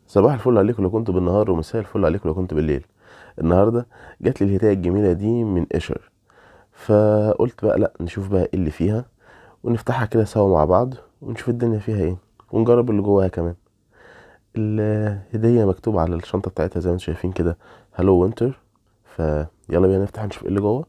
صباح الفل عليكم لو كنتوا بالنهار ومساء الفل عليكم لو كنتوا بالليل النهارده جات لي الهدايا الجميله دي من اشر فقلت بقى لا نشوف بقى ايه اللي فيها ونفتحها كده سوا مع بعض ونشوف الدنيا فيها ايه ونجرب اللي جواها كمان الهديه مكتوب على الشنطه بتاعتها زي ما انتم شايفين كده هالو وينتر فيلا بينا نفتح نشوف ايه اللي جوه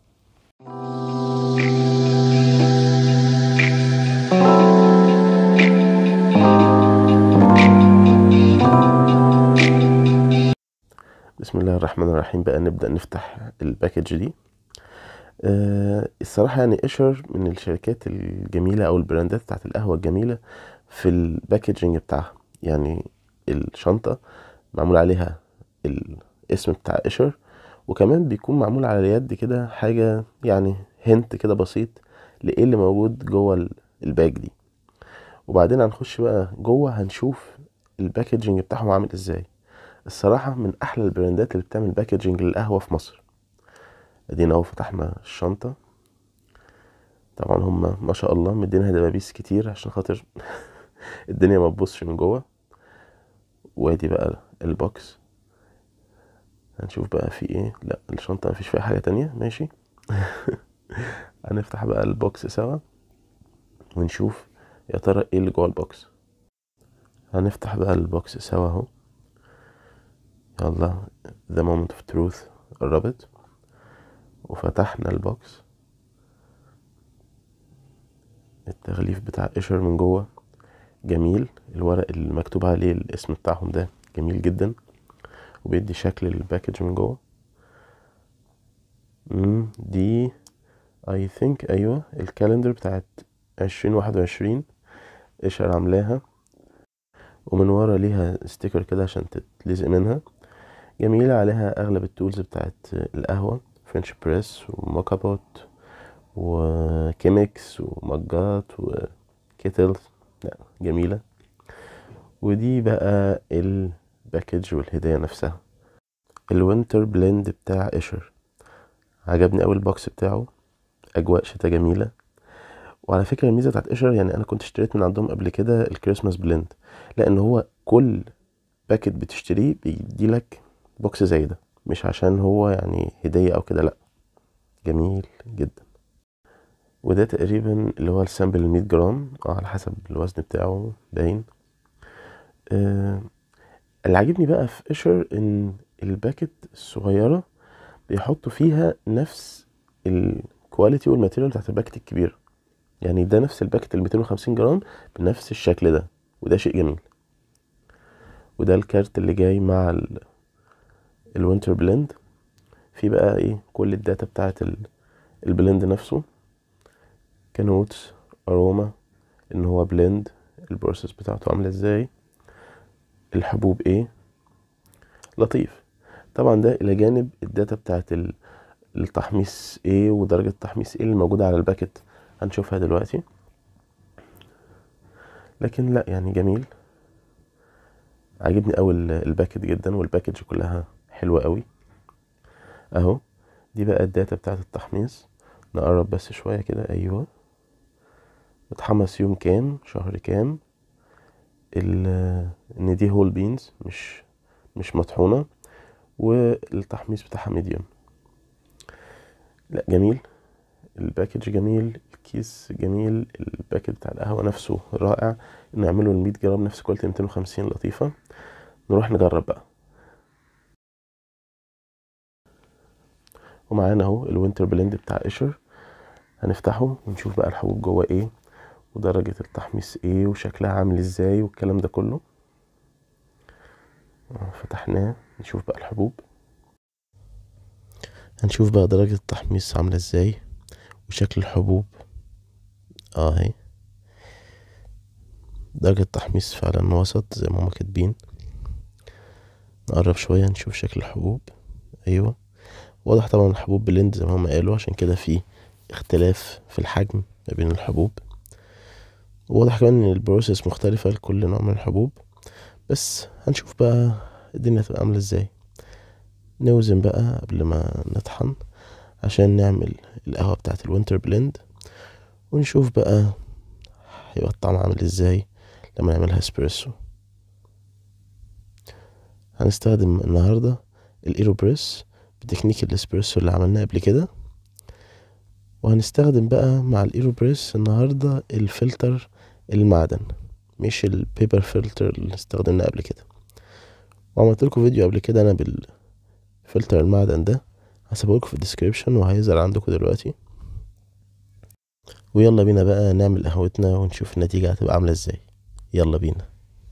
بسم الله الرحمن الرحيم بقى نبدأ نفتح الباكج دي أه الصراحة يعني اشر من الشركات الجميلة او البراندات بتاعت القهوة الجميلة في الباكجينج بتاعها يعني الشنطة معمول عليها الاسم بتاع اشر وكمان بيكون معمول على اليد كده حاجة يعني هنت كده بسيط لإيه اللي موجود جوه الباج دي وبعدين هنخش بقى جوه هنشوف الباكجينج بتاعهم عامل ازاي الصراحة من أحلى البراندات اللي بتعمل باكجينج للقهوة في مصر ادينا اهو فتحنا الشنطة طبعا هما ما شاء الله مدينها دبابيس كتير عشان خاطر الدنيا ما تبصش من جوه وادي بقى البوكس هنشوف بقى في ايه لا الشنطة مفيش فيها حاجة تانية ماشي هنفتح بقى البوكس سوا ونشوف يا ترى ايه اللي جوه البوكس هنفتح بقى البوكس سوا اهو يلا the moment of truth قربت وفتحنا البوكس التغليف بتاع اشر من جوه جميل الورق اللي مكتوب عليه الاسم بتاعهم ده جميل جدا وبيدي شكل الباكج من جوه مم دي اي ثينك ايوه الكالندر بتاعت عشرين واحد وعشرين اشر عاملاها ومن ورا ليها ستيكر كده عشان تتلزق منها جميلة عليها أغلب التولز بتاعت القهوة فرنش بريس وموكا بوت وكيميكس ومجات وكيتلز لا جميلة ودي بقى الباكج والهدية نفسها الوينتر بلند بتاع اشر عجبني أوي البوكس بتاعه أجواء شتا جميلة وعلى فكرة الميزة بتاعت اشر يعني أنا كنت اشتريت من عندهم قبل كده الكريسماس بلند لأن هو كل باكت بتشتريه بيديلك بوكس زي ده مش عشان هو يعني هدية او كده لا جميل جدا وده تقريبا اللي هو السامبل المية جرام اه على حسب الوزن بتاعه باين آه اللي عاجبني بقى في اشر ان الباكت الصغيرة بيحطوا فيها نفس الكواليتي والماتيريال بتاعت الباكت الكبيرة يعني ده نفس الباكت ال 250 جرام بنفس الشكل ده وده شيء جميل وده الكارت اللي جاي مع ال الوينتر بلند في بقى ايه كل الداتا بتاعت البلند نفسه كنوتس اروما ان هو بلند البروسيس بتاعته عامله ازاي الحبوب ايه لطيف طبعا ده الى جانب الداتا بتاعت التحميص ايه ودرجه التحميص ايه اللي موجوده على الباكت هنشوفها دلوقتي لكن لا يعني جميل عاجبني قوي الباكت جدا والباكج كلها حلوة قوي اهو دي بقى الداتا بتاعت التحميص نقرب بس شوية كده ايوه اتحمص يوم كام شهر كام ان دي هول بينز مش مش مطحونة والتحميص بتاعها ميديوم لا جميل الباكج جميل الكيس جميل الباكج بتاع القهوة نفسه رائع نعمله المية جرام نفس كواليتي ميتين وخمسين لطيفة نروح نجرب بقى ومعانا اهو الوينتر بلند بتاع اشر هنفتحه ونشوف بقى الحبوب جوه ايه ودرجة التحميص ايه وشكلها عامل ازاي والكلام ده كله فتحناه نشوف بقى الحبوب هنشوف بقى درجة التحميص عاملة ازاي وشكل الحبوب اه اهي درجة التحميص فعلا وسط زي ما هما كاتبين نقرب شوية نشوف شكل الحبوب ايوه واضح طبعا الحبوب بلند زي ما هما قالوا عشان كده في اختلاف في الحجم ما بين الحبوب واضح كمان ان البروسيس مختلفة لكل نوع من الحبوب بس هنشوف بقى الدنيا هتبقى عاملة ازاي نوزن بقى قبل ما نطحن عشان نعمل القهوة بتاعت الوينتر بلند ونشوف بقى هيبقى الطعم عامل ازاي لما نعملها اسبريسو هنستخدم النهاردة الايروبريس بتكنيك الاسبريسو اللي عملناه قبل كده وهنستخدم بقى مع الايروبريس النهاردة الفلتر المعدن مش البيبر فلتر اللي استخدمناه قبل كده وعملت لكم فيديو قبل كده انا بالفلتر المعدن ده هسيبهولكوا في الديسكريبشن وهيظهر عندكم دلوقتي ويلا بينا بقى نعمل قهوتنا ونشوف النتيجة هتبقى عاملة ازاي يلا بينا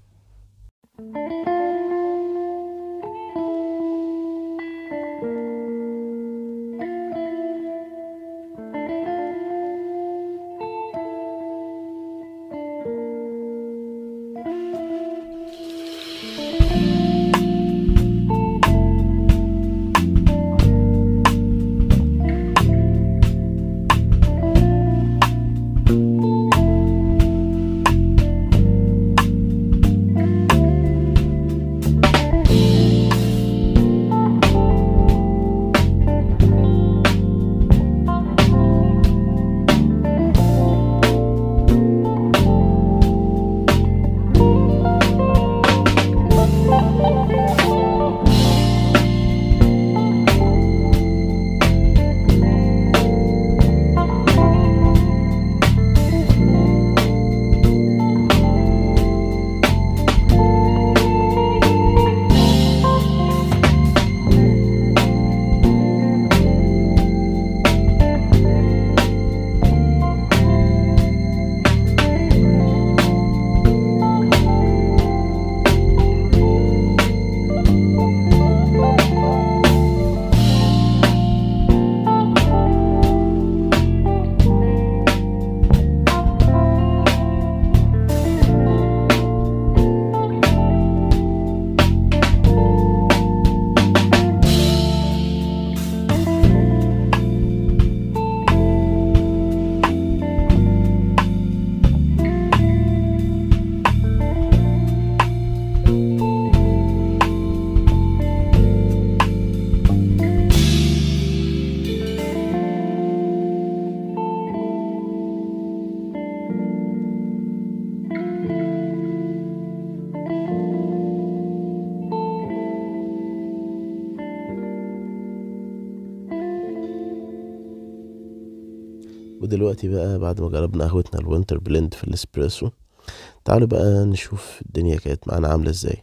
ودلوقتي بقى بعد ما جربنا قهوتنا الوينتر بلند في الاسبريسو تعالوا بقى نشوف الدنيا كانت معانا عاملة ازاي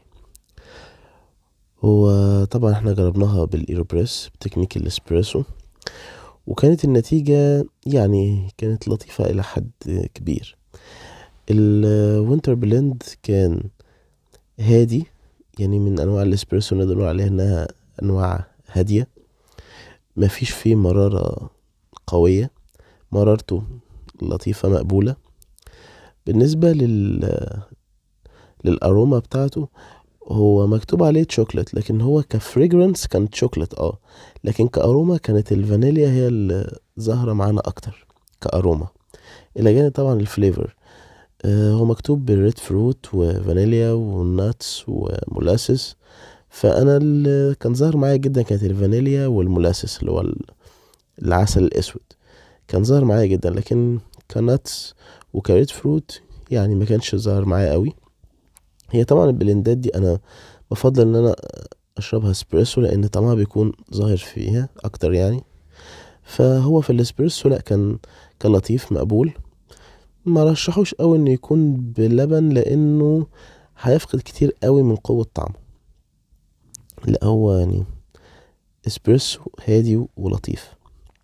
هو طبعا احنا جربناها بالايروبريس بتكنيك الاسبريسو وكانت النتيجة يعني كانت لطيفة إلى حد كبير الوينتر بلند كان هادي يعني من أنواع الإسبريسو نقدر نقول عليها إنها أنواع هادية مفيش فيه مرارة قوية مرارته لطيفة مقبولة بالنسبة لل للأروما بتاعته هو مكتوب عليه تشوكلت لكن هو كفريجرانس كان تشوكلت اه لكن كأروما كانت الفانيليا هي اللي ظاهرة معانا أكتر كأروما إلى جانب طبعا الفليفر آه هو مكتوب بالريد فروت وفانيليا وناتس ومولاسس فأنا اللي كان ظاهر معايا جدا كانت الفانيليا والمولاسس اللي هو العسل الأسود كان ظاهر معايا جدا لكن كناتس وكريد فروت يعني ما كانش ظاهر معايا قوي هي طبعا البلندات دي انا بفضل ان انا اشربها اسبريسو لان طعمها بيكون ظاهر فيها اكتر يعني فهو في الاسبريسو لا كان كان لطيف مقبول ما رشحوش قوي انه يكون بلبن لانه هيفقد كتير قوي من قوة طعمه لا هو يعني اسبريسو هادي ولطيف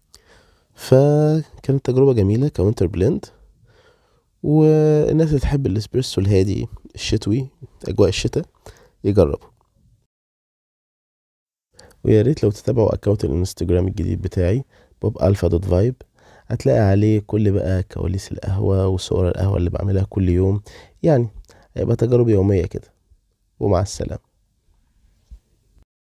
فكانت تجربة جميلة كوينتر بلند والناس اللي تحب الاسبريسو الهادي الشتوي اجواء الشتاء يجربوا ويا ريت لو تتابعوا اكونت الانستجرام الجديد بتاعي بوب الفا دوت فايب هتلاقي عليه كل بقى كواليس القهوة وصور القهوة اللي بعملها كل يوم يعني هيبقى تجارب يومية كده ومع السلامة